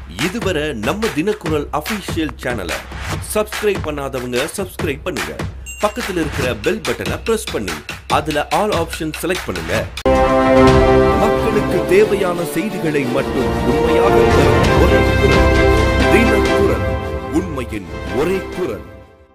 இதுவரை நம்ம தினக்குரல் அபிஷியல் சேனலை சப்ஸ்கிரைப் பண்ணாதவங்க சப்ஸ்கிரைப் பண்ணுங்க பக்கத்துல இருக்கிற பெல் பட்டனை பிரஸ் பண்ணி அதுல ஆல் ஆப்ஷன் செலக்ட் பண்ணுங்க மக்களுக்கு தேவையான செய்திகளை மட்டும் உண்மையாக தரும் ஒரே குரல் தினக்குரல் உண்மையின் ஒரே குரல்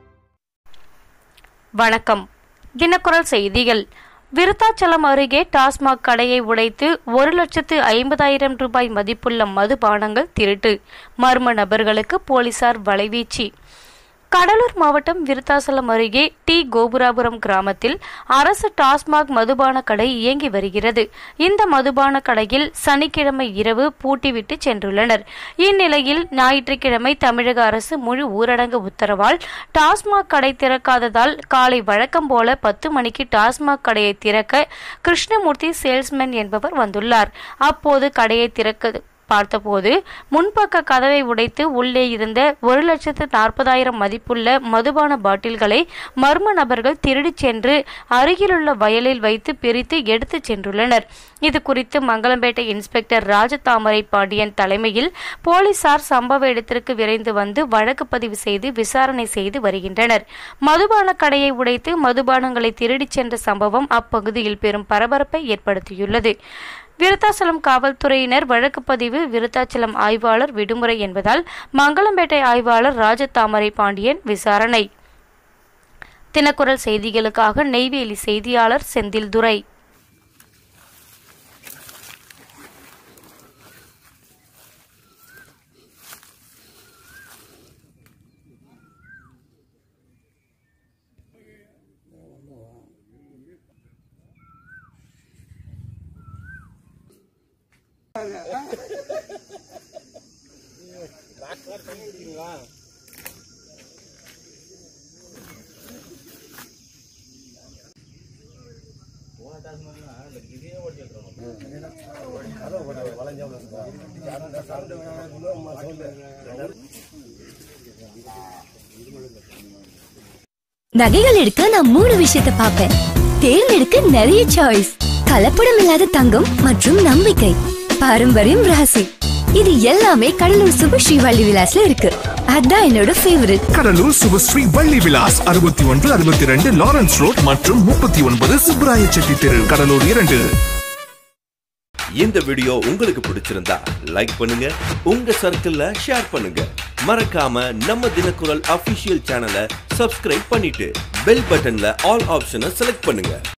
வணக்கம் தினக்குரல் செய்திகள் விருத்தாச்சலம் அருகே டாஸ்மாக் கடையை உடைத்து ஒரு லட்சத்து ஐம்பதாயிரம் ரூபாய் மதிப்புள்ள மதுபானங்கள் திருட்டு மர்ம நபர்களுக்கு போலீசார் வலைவீச்சு கடலூர் மாவட்டம் விருத்தாசலம் அருகே டி கோபுராபுரம் கிராமத்தில் அரசு டாஸ்மாக் மதுபான கடை இயங்கி வருகிறது இந்த மதுபான கடையில் சனிக்கிழமை இரவு பூட்டிவிட்டு சென்றுள்ளனர் இந்நிலையில் ஞாயிற்றுக்கிழமை தமிழக அரசு முழு ஊரடங்கு உத்தரவால் டாஸ்மாக் கடை திறக்காததால் காலை வழக்கம் போல பத்து மணிக்கு டாஸ்மாக் கடையை திறக்க கிருஷ்ணமூர்த்தி சேல்ஸ்மேன் என்பவர் வந்துள்ளார் அப்போது கடையை திறக்க பார்த்தபோது முன்பக்க கதவை உடைத்து உள்ளே இருந்த ஒரு லட்சத்து நாற்பதாயிரம் மதிப்புள்ள மதுபான பாட்டில்களை மர்ம நபர்கள் திருடிச் சென்று அருகிலுள்ள வயலில் வைத்து பிரித்து எடுத்துச் சென்றுள்ளனர் இது குறித்து மங்களம்பேட்டை இன்ஸ்பெக்டர் ராஜதாமரை பாண்டியன் தலைமையில் போலீசார் சம்பவ இடத்திற்கு விரைந்து வந்து வழக்கு பதிவு செய்து விசாரணை செய்து வருகின்றனர் மதுபான கடையை உடைத்து மதுபானங்களை திருடிச் சென்ற சம்பவம் அப்பகுதியில் பெரும் பரபரப்பை ஏற்படுத்தியுள்ளது விருத்தாச்சலம் காவல்துறையினர் வழக்கு பதிவு விருத்தாச்சலம் ஆய்வாளர் விடுமுறை என்பதால் மங்களம்பேட்டை ஆய்வாளர் ராஜதாமரை பாண்டியன் விசாரணை தினக்குரல் செய்திகளுக்காக நெய்வேலி செய்தியாளர் செந்தில் துரை நகைகள் எடுக்க நான் மூணு விஷயத்தை பார்ப்பேன் தேர்ந்தெடுக்க நிறைய சாய்ஸ் கலப்படம் இல்லாத தங்கம் மற்றும் நம்பிக்கை பாரம்பரியம் ராசி இது எல்லாமே கடலூர் சுபஸ்ரீ வள்ளி விலாஸ்ல இருக்கு அதான் என்னோட ஃபேவரட் கடலூர் சுபஸ்ரீ வள்ளி விலாஸ் அறுபத்தி ஒன்று அறுபத்தி ரெண்டு லாரன்ஸ் ரோட் மற்றும் முப்பத்தி ஒன்பது சுப்ராய செட்டி தெரு கடலூர் இரண்டு இந்த வீடியோ உங்களுக்கு பிடிச்சிருந்தா லைக் பண்ணுங்க உங்க சர்க்கிள்ல ஷேர் பண்ணுங்க மறக்காம நம்ம தினக்குரல் அபிஷியல் சேனலை சப்ஸ்கிரைப் பண்ணிட்டு பெல் பட்டன்ல ஆல் ஆப்ஷனை செலக்ட் பண்ணுங்க